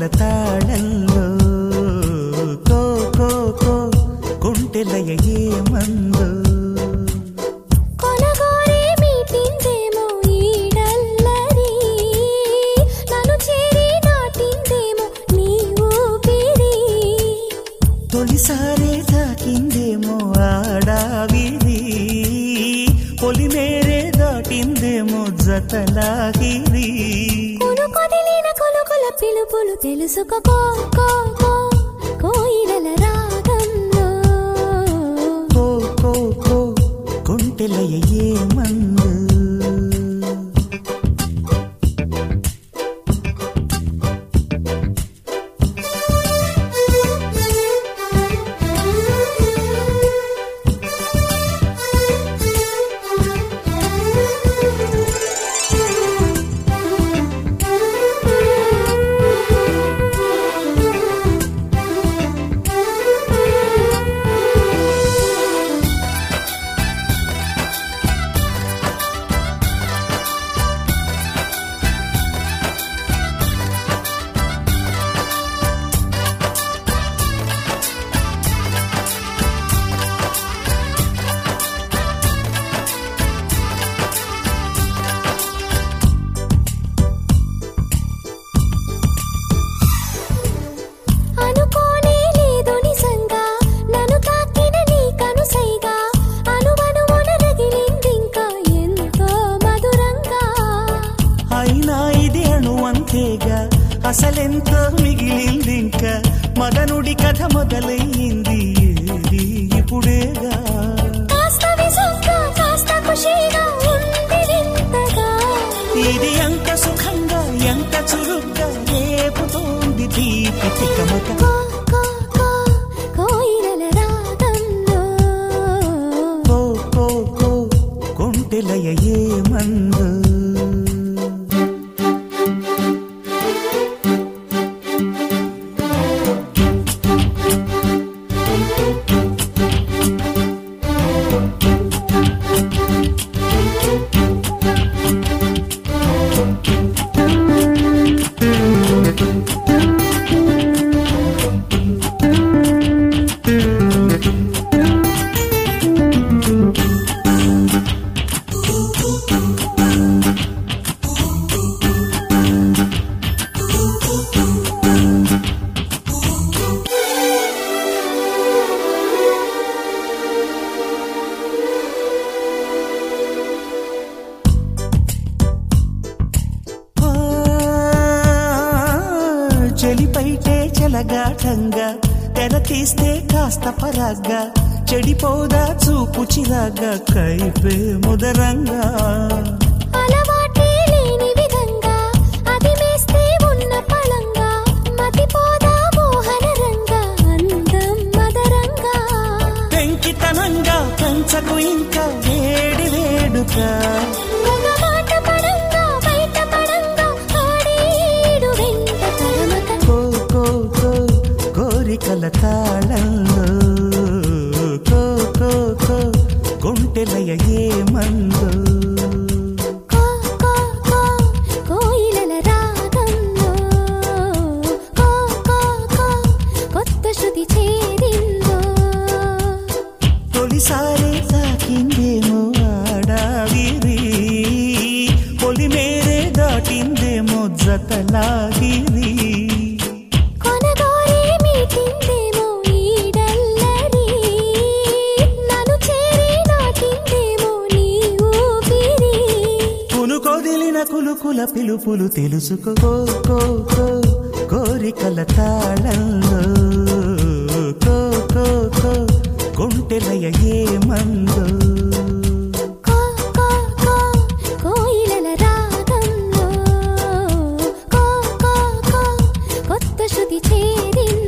కోరికల తాళంలో కో కో కో కుంటెలయ ఏమందో కొనగోరే మీటిందేమో ఈడల్లరి నన్ను చేరి నాటిందేమో నీ ఊపిరి తొలిసారే తాకిందేమో ఆడావిది పొలిమేరే దాటిందేమో జతలాగిరి కొను కొదిలిన కొలుకుల పిలుపులు తెలుసుకో కో కో కో కోయిలల రాగంలో కో కో కో కుంటెలయ ఏమందో అనుకోనే లేదు నిజంగా నన్ను తాకిన నీ కనుసైగా అనువనువున రగిలిందింకా ఎంతో మధురంగా అయినా ఇది అణువంతేగా అసలెంతో మిగిలిందింకా మదనుడి కథ మొదలయ్యింది ఏది ఇప్పుడేగా కాస్త విసుగ్గా కాస్త ఖుషీగా ఉంది వింతగా ఇది ఎంత సుఖంగా ఎంత చురుగ్గా రేపుతోంది తీపి తికమక కో కో కో కోయిలల రాగంలో కో కో కో కొంటెలయ ఏమందో ఆ, చెలిపైటే చెలగాటంగా తెర తీస్తే కాస్త పరాగ్గా చెడిపోదా చూపు చిరాగ్గా కైపే ముదరంగా అలవాటే లేని విధంగా అది మేస్తే ఉన్న పళంగా మతిపోదా మోహన రంగా అందం మదరంగా పెంకితనంగా పెంచకు ఇంకా వేడి వేడుక మగమాట పడంగా బయట పడంగా ఆడేడు వెంట తరమక కో కో కో కోరికల తాళంలో కో కో కో గుంటెలయ ఏమందో కో కో కో కోయిలల రాగంలో కో కో కో కొత్త శృతి చేరిందో తొలిసారి తాకిందేమో ఆడావిరి పొలిమేరే దాటిందేమో జతలాగిరి కొనగోరే మీటిందేమో ఈడల్లరి నన్ను చేరి నాటిందేమో నీ ఊపిరి కునుకొదిలిన కులుకుల పిలుపులు తెలుసుకో కో కో కో కోరికల తాళంలో కో కో కో గుంటెలయ ఏమందో కో కో కో కోయిలల రాగంలో కో కో కో కొత్త శృతి చేరిందో